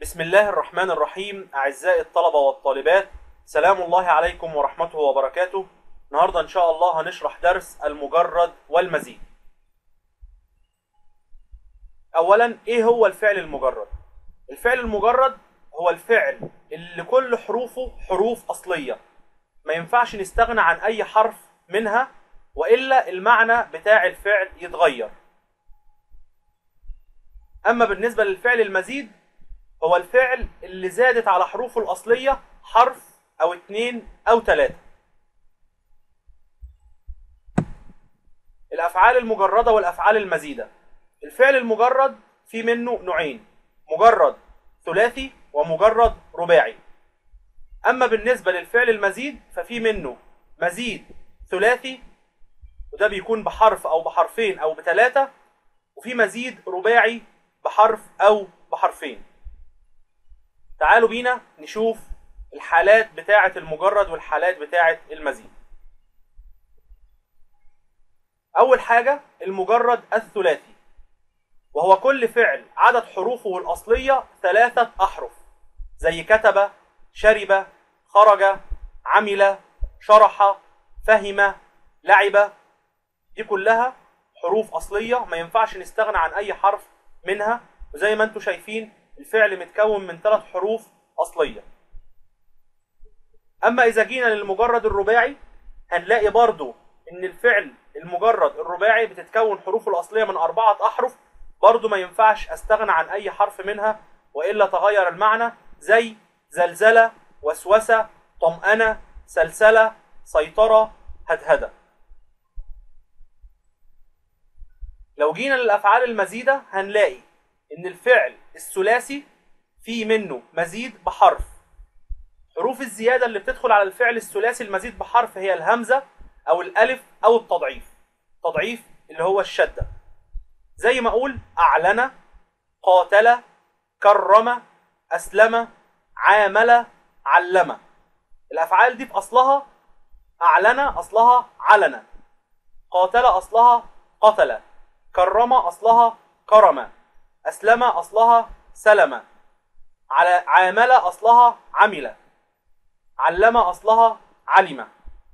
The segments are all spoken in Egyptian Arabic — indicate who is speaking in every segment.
Speaker 1: بسم الله الرحمن الرحيم أعزائي الطلبة والطالبات سلام الله عليكم ورحمته وبركاته النهاردة إن شاء الله هنشرح درس المجرد والمزيد أولا إيه هو الفعل المجرد؟ الفعل المجرد هو الفعل اللي كل حروفه حروف أصلية ما ينفعش نستغنى عن أي حرف منها وإلا المعنى بتاع الفعل يتغير أما بالنسبة للفعل المزيد هو الفعل اللي زادت على حروفه الأصلية حرف أو اتنين أو تلاتة الأفعال المجردة والأفعال المزيدة الفعل المجرد في منه نوعين مجرد ثلاثي ومجرد رباعي أما بالنسبة للفعل المزيد ففي منه مزيد ثلاثي وده بيكون بحرف أو بحرفين أو بثلاثة وفي مزيد رباعي بحرف أو بحرفين تعالوا بينا نشوف الحالات بتاعة المجرد والحالات بتاعة المزيد أول حاجة المجرد الثلاثي وهو كل فعل عدد حروفه الأصلية ثلاثة أحرف زي كتب شرب خرج عمل شرح فهم لعب دي كلها حروف أصلية ما ينفعش نستغنى عن أي حرف منها وزي ما انتم شايفين الفعل متكون من ثلاث حروف أصلية أما إذا جينا للمجرد الرباعي هنلاقي برضو إن الفعل المجرد الرباعي بتتكون حروفه الأصلية من أربعة أحرف برضو ما ينفعش أستغنى عن أي حرف منها وإلا تغير المعنى زي زلزلة وسوسة طمأنة سلسلة سيطرة هدهدة لو جينا للأفعال المزيدة هنلاقي إن الفعل الثلاثي في منه مزيد بحرف حروف الزيادة اللي بتدخل على الفعل الثلاثي المزيد بحرف هي الهمزة أو الألف أو التضعيف تضعيف اللي هو الشدة زي ما أقول أعلن قاتل كرم أسلم عامل علم الأفعال دي في أصلها أعلن أصلها علن قاتل أصلها قتل كرم أصلها كرم أسلم أصلها سلم على عامل أصلها عمل علم أصلها علم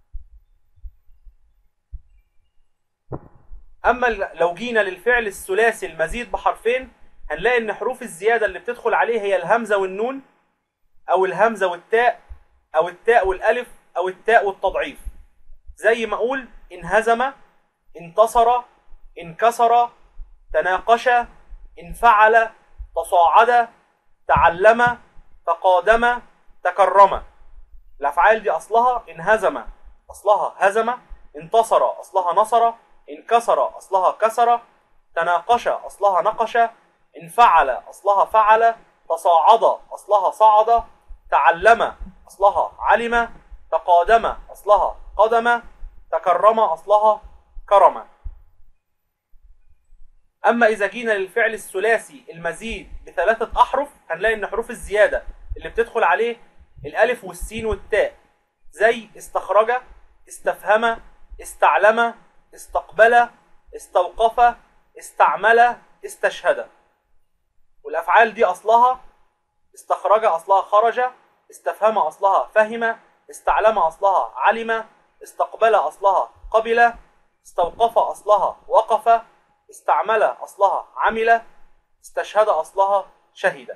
Speaker 1: أما لو جينا للفعل الثلاثي المزيد بحرفين هنلاقي إن حروف الزيادة اللي بتدخل عليه هي الهمزة والنون أو الهمزة والتاء أو التاء والألف أو التاء والتضعيف زي ما أقول انهزم انتصر انكسر تناقش انفعل تصاعد تعلم تقادم تكرم الافعال دي اصلها انهزم اصلها هزم انتصر اصلها نصر انكسر اصلها كسر تناقش اصلها نقش انفعل اصلها فعل تصاعد اصلها صعد تعلم اصلها علم تقادم اصلها قدم تكرم اصلها كرم اما اذا جينا للفعل الثلاثي المزيد بثلاثه احرف هنلاقي ان حروف الزياده اللي بتدخل عليه الالف والسين والتاء زي استخرج استفهم استعلم استقبل استوقف استعمل استشهد والافعال دي اصلها استخرج اصلها خرج استفهم اصلها فهم استعلم اصلها علم استقبل اصلها قبل استوقف اصلها وقف استعمل أصلها عمل استشهد أصلها شهد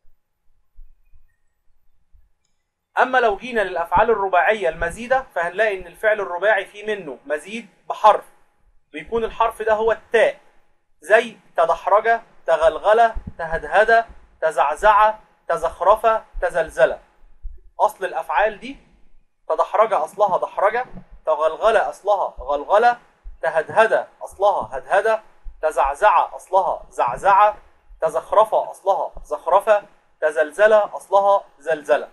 Speaker 1: أما لو جينا للأفعال الرباعية المزيدة فهنلاقي إن الفعل الرباعي فيه منه مزيد بحرف بيكون الحرف ده هو التاء زي تدحرج تغلغل تهدهد تزعزع تزخرف تزلزل أصل الأفعال دي تدحرج أصلها دحرجة تغلغل أصلها غلغلة تهدهد أصلها هدهدة تزعزع أصلها زعزعة تزخرف أصلها زخرفة تزلزل أصلها زلزلة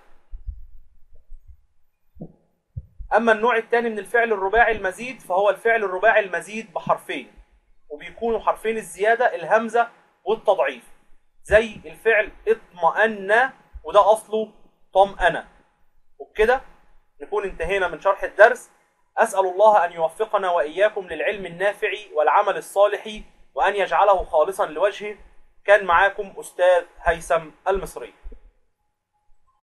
Speaker 1: أما النوع الثاني من الفعل الرباعي المزيد فهو الفعل الرباعي المزيد بحرفين وبيكونوا حرفين الزيادة الهمزة والتضعيف زي الفعل اطمأن وده أصله طمأن وبكده نكون انتهينا من شرح الدرس أسأل الله أن يوفقنا وإياكم للعلم النافع والعمل الصالح وأن يجعله خالصا لوجهه كان معاكم أستاذ هيثم المصري